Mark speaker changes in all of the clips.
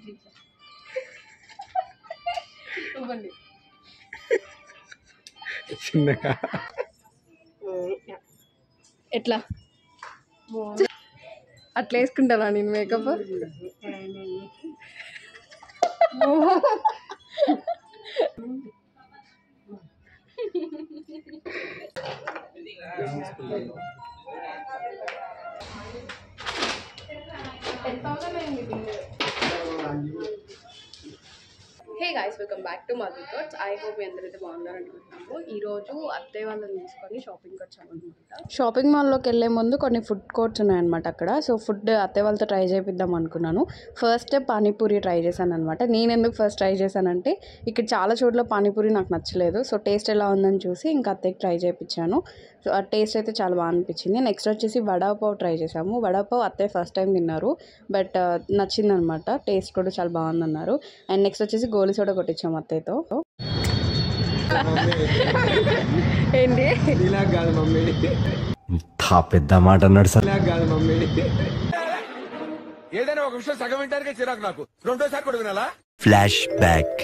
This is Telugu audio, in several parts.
Speaker 1: ఇవ్వండి
Speaker 2: చిన్నగా
Speaker 1: ఎట్లా అట్లా వేసుకుంటానా నేను makeup hey guys welcome back to Madhu thoughts I hope మీ అందరైతే బాగున్నారు అనుకుంటున్నాము ఈరోజు అత్తయ్య వాళ్ళని తీసుకొని షాపింగ్కి వచ్చాము అనమాట షాపింగ్ మాల్లోకి వెళ్ళే ముందు కొన్ని ఫుడ్ కోర్ట్స్ ఉన్నాయన్నమాట అక్కడ సో ఫుడ్ అత్తయ్య వాళ్ళతో ట్రై చేపిద్దాం అనుకున్నాను ఫస్ట్ పానీపూరి ట్రై చేశాను అనమాట నేను ఎందుకు ఫస్ట్ ట్రై చేశానంటే ఇక్కడ చాలా చోట్ల పానీపూరి నాకు నచ్చలేదు సో టేస్ట్ ఎలా ఉందని చూసి ఇంకా అత్తయ్యకి ట్రై చేయించాను సో ఆ టేస్ట్ అయితే చాలా బాగా అనిపించింది నెక్స్ట్ వచ్చేసి వడాపావ్ ట్రై చేసాము వడాపావ్ అత్తయ్య ఫస్ట్ టైం తిన్నారు బట్ నచ్చిందనమాట టేస్ట్ కూడా చాలా బాగుందన్నారు అండ్ నెక్స్ట్ వచ్చేసి గోలి సోడా కొట్టించాము అత్తయ్యతో ఏంటి
Speaker 2: ఇలా కాదు మమ్మీ
Speaker 3: ఇంత పెద్ద మాట అన్నాడు సార్
Speaker 2: ఇలా కాదు మమ్మీ
Speaker 4: ఏదైనా ఒక విషయం సగం వింటానికే చిరాకు నాకు రెండోసారి కూడా వినాలా
Speaker 3: ఫ్లాష్ బ్యాక్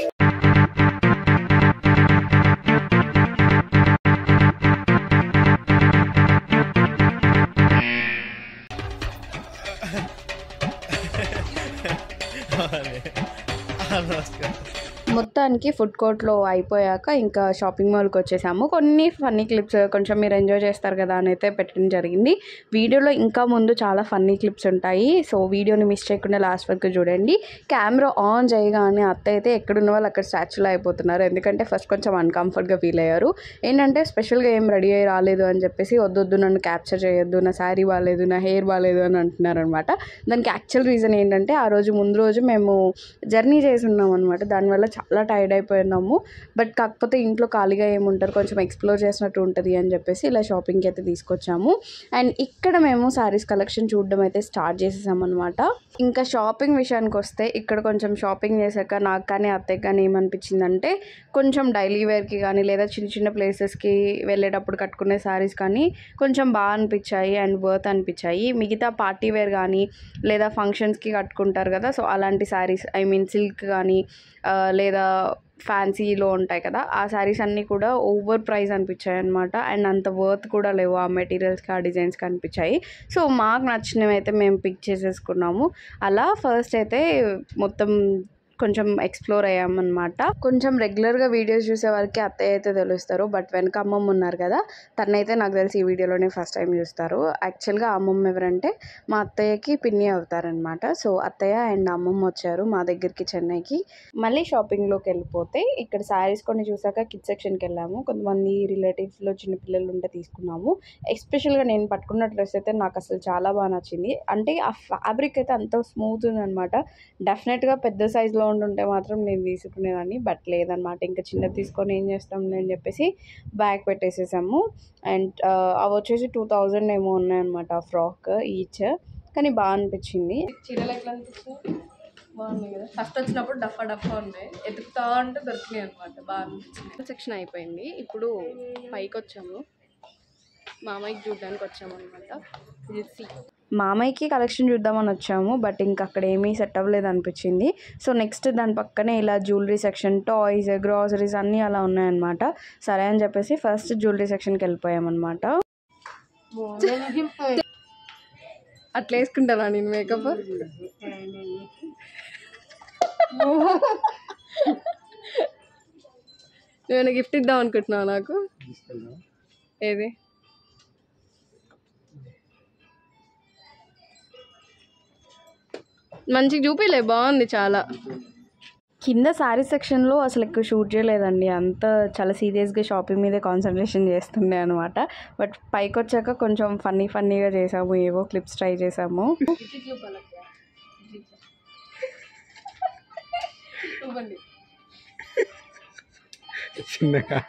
Speaker 1: మొత్తానికి ఫుడ్ కోర్ట్లో అయిపోయాక ఇంకా షాపింగ్ మాల్కి వచ్చేసాము కొన్ని ఫన్నీ క్లిప్స్ కొంచెం మీరు ఎంజాయ్ చేస్తారు కదా అని అయితే పెట్టడం జరిగింది వీడియోలో ఇంకా ముందు చాలా ఫన్నీ క్లిప్స్ ఉంటాయి సో వీడియోని మిస్ చేయకుండా లాస్ట్ వరకు చూడండి కెమెరా ఆన్ చేయగానే అత్త అయితే ఎక్కడున్న వాళ్ళు అక్కడ స్టాచ్యూలో అయిపోతున్నారు ఎందుకంటే ఫస్ట్ కొంచెం అన్కంఫర్ట్గా ఫీల్ అయ్యారు ఏంటంటే స్పెషల్గా ఏం రెడీ అయ్యి రాలేదు అని చెప్పేసి వద్దొద్దు నన్ను క్యాప్చర్ చేయొద్దు నా శారీ బాగాలేదు నా హెయిర్ బాగాలేదు అని అంటున్నారు అనమాట దానికి యాక్చువల్ రీజన్ ఏంటంటే ఆ రోజు ముందు రోజు మేము జర్నీ చేసి ఉన్నాం అనమాట దానివల్ల చాలా టైర్డ్ అయిపోయినాము బట్ కాకపోతే ఇంట్లో ఖాళీగా ఏముంటారు కొంచెం ఎక్స్ప్లోర్ చేసినట్టు ఉంటుంది అని చెప్పేసి ఇలా షాపింగ్కి అయితే తీసుకొచ్చాము అండ్ ఇక్కడ మేము శారీస్ కలెక్షన్ చూడడం అయితే స్టార్ట్ చేసేసామన్నమాట ఇంకా షాపింగ్ విషయానికి వస్తే ఇక్కడ కొంచెం షాపింగ్ చేశాక నాకు కానీ అత్తయ్య కానీ ఏమనిపించిందంటే కొంచెం డైలీ వేర్కి కానీ లేదా చిన్న చిన్న ప్లేసెస్కి వెళ్ళేటప్పుడు కట్టుకునే శారీస్ కానీ కొంచెం బాగా అనిపించాయి అండ్ వర్త్ అనిపించాయి మిగతా పార్టీ వేర్ కానీ లేదా ఫంక్షన్స్కి కట్టుకుంటారు కదా సో అలాంటి శారీస్ ఐ మీన్ సిల్క్ కానీ ఆ, లేదా ఫ్యాన్సీలో ఉంటాయి కదా ఆ శారీస్ అన్నీ కూడా ఓవర్ ప్రైస్ అనిపించాయి అనమాట అండ్ అంత వర్త్ కూడా లేవు ఆ మెటీరియల్స్కి ఆ డిజైన్స్కి అనిపించాయి సో మాకు నచ్చినవి అయితే మేము పిక్ చేసేసుకున్నాము అలా ఫస్ట్ అయితే మొత్తం కొంచెం ఎక్స్ప్లోర్ అయ్యామన్నమాట కొంచెం రెగ్యులర్గా వీడియోస్ చూసే వారికి అత్తయ్య అయితే తెలుస్తారు బట్ వెనక అమ్మమ్మ ఉన్నారు కదా తనైతే నాకు తెలిసి ఈ వీడియోలోనే ఫస్ట్ టైం చూస్తారు యాక్చువల్గా అమ్మమ్మ ఎవరంటే మా అత్తయ్యకి పిన్ని అవుతారనమాట సో అత్తయ్య అండ్ అమ్మమ్మ వచ్చారు మా దగ్గరికి చెన్నైకి మళ్ళీ షాపింగ్లోకి వెళ్ళిపోతే ఇక్కడ శారీస్ కొన్ని చూసాక కిడ్ సెక్షన్కి వెళ్ళాము కొంతమంది రిలేటివ్స్లో చిన్న పిల్లలు ఉంటే తీసుకున్నాము ఎస్పెషల్గా నేను పట్టుకున్న డ్రెస్ అయితే నాకు అసలు చాలా బాగా నచ్చింది అంటే ఆ ఫ్యాబ్రిక్ అయితే అంత స్మూత్ ఉందన్నమాట డెఫినెట్గా పెద్ద సైజులో ఉండుంటే మాత్రం నేను తీసుకునేదాన్ని బట్ లేదనమాట ఇంకా చిన్నది తీసుకొని ఏం చేస్తాం అని చెప్పేసి బ్యాగ్ పెట్టేసేసాము అండ్ అవి వచ్చేసి టూ థౌజండ్ ఏమో ఉన్నాయన్నమాట ఆ ఫ్రాక్ ఈచ్ కానీ బాగా అనిపించింది చీరలు ఎట్లా అనిపించింది బాగున్నాయి కదా ఫస్ట్ వచ్చినప్పుడు డఫా డఫా ఉన్నాయి ఎతుకుతా ఉంటే దొరికినాయి అనమాట బాగా అనిపించింది సెక్షన్ అయిపోయింది ఇప్పుడు పైకి వచ్చాము మామయ్యకి చూడడానికి వచ్చాము అనమాట ఇది సి మామయ్యకి కలెక్షన్ చూద్దామని వచ్చాము బట్ ఇంకా అక్కడ ఏమీ సెట్ అవ్వలేదు అనిపించింది సో నెక్స్ట్ దాని పక్కనే ఇలా జ్యువెలరీ సెక్షన్ టాయ్స్ గ్రాసరీస్ అన్నీ అలా ఉన్నాయన్నమాట సరే అని చెప్పేసి ఫస్ట్ జ్యువెలరీ సెక్షన్కి వెళ్ళిపోయామన్నమాట అట్లా వేసుకుంటారా నేను మేకప్ నేను గిఫ్ట్ ఇద్దాం అనుకుంటున్నావు నాకు ఏది మంచిగా చూపిలే బాగుంది చాలా కింద శారీ సెక్షన్లో అసలు ఎక్కువ షూట్ చేయలేదండి అంతా చాలా సీరియస్గా షాపింగ్ మీదే కాన్సన్ట్రేషన్ చేస్తుండే అనమాట బట్ పైకి వచ్చాక కొంచెం ఫన్నీ ఫన్నీగా చేసాము ఏవో క్లిప్స్ ట్రై చేసాము
Speaker 2: చిన్నగా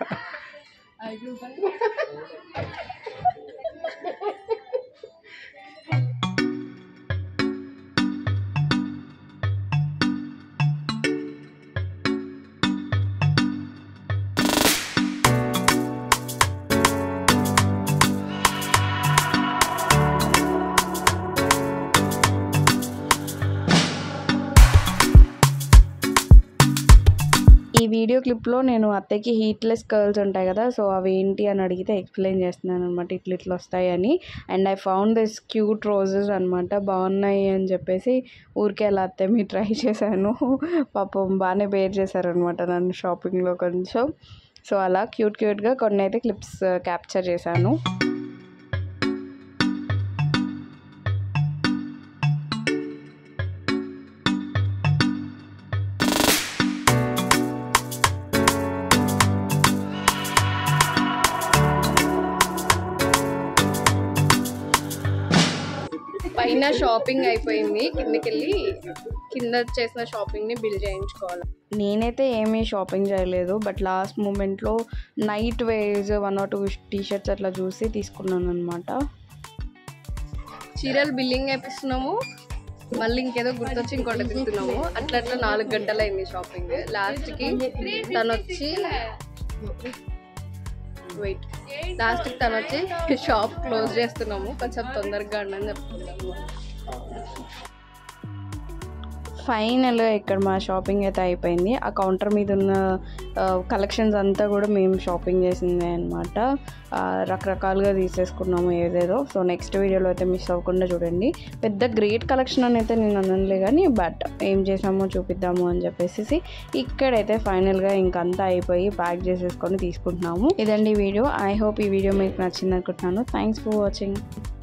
Speaker 1: ఈ వీడియో క్లిప్లో నేను అత్తయ్యకి హీట్లెస్ కర్ల్స్ ఉంటాయి కదా సో అవి ఏంటి అని అడిగితే ఎక్స్ప్లెయిన్ చేస్తున్నాను అనమాట ఇట్లా ఇట్లా వస్తాయని and I found this cute roses అనమాట బాగున్నాయి అని చెప్పేసి ఊరికే అలా అత్తయ్య మీరు ట్రై చేశాను పాపం బాగానే బేర్ చేశారనమాట నన్ను షాపింగ్లో కొంచెం సో అలా క్యూట్ క్యూట్గా కొన్ని అయితే క్లిప్స్ క్యాప్చర్ చేశాను పైన షాపింగ్ అయిపోయింది కిందకి వెళ్ళి కింద చేసిన షాపింగ్ని బిల్ చేయించుకోవాలి నేనైతే ఏమీ షాపింగ్ చేయలేదు బట్ లాస్ట్ మూమెంట్లో night wears one or two T shirts అట్లా చూసి తీసుకున్నాను అనమాట చీరలు బిల్లింగ్ అయిపిస్తున్నాము మళ్ళీ ఇంకేదో గుర్తొచ్చి ఇంకోటి తిరుగుతున్నాము అట్లా అట్లా నాలుగు గంటలు అయింది షాపింగ్ లాస్ట్కి తను వచ్చి వెయిట్ లాస్ట్కి తను వచ్చి షాప్ క్లోజ్ చేస్తున్నాము కొంచెం తొందరగా అండి అని చెప్తున్నాము ఫైనల్గా ఇక్కడ మా షాపింగ్ అయితే అయిపోయింది ఆ కౌంటర్ మీద ఉన్న కలెక్షన్స్ అంతా కూడా మేము షాపింగ్ చేసిందే అనమాట రకరకాలుగా తీసేసుకున్నాము ఏదేదో సో నెక్స్ట్ వీడియోలో అయితే మిస్ అవ్వకుండా చూడండి పెద్ద గ్రేట్ కలెక్షన్ అని అయితే నేను అనలే కానీ బట్ ఏం చేసామో చూపిద్దాము అని చెప్పేసి ఇక్కడైతే ఫైనల్గా ఇంకంతా అయిపోయి ప్యాక్ చేసేసుకొని తీసుకుంటున్నాము ఇదండి వీడియో ఐ హోప్ ఈ వీడియో మీకు నచ్చింది అనుకుంటున్నాను థ్యాంక్స్ ఫర్ వాచింగ్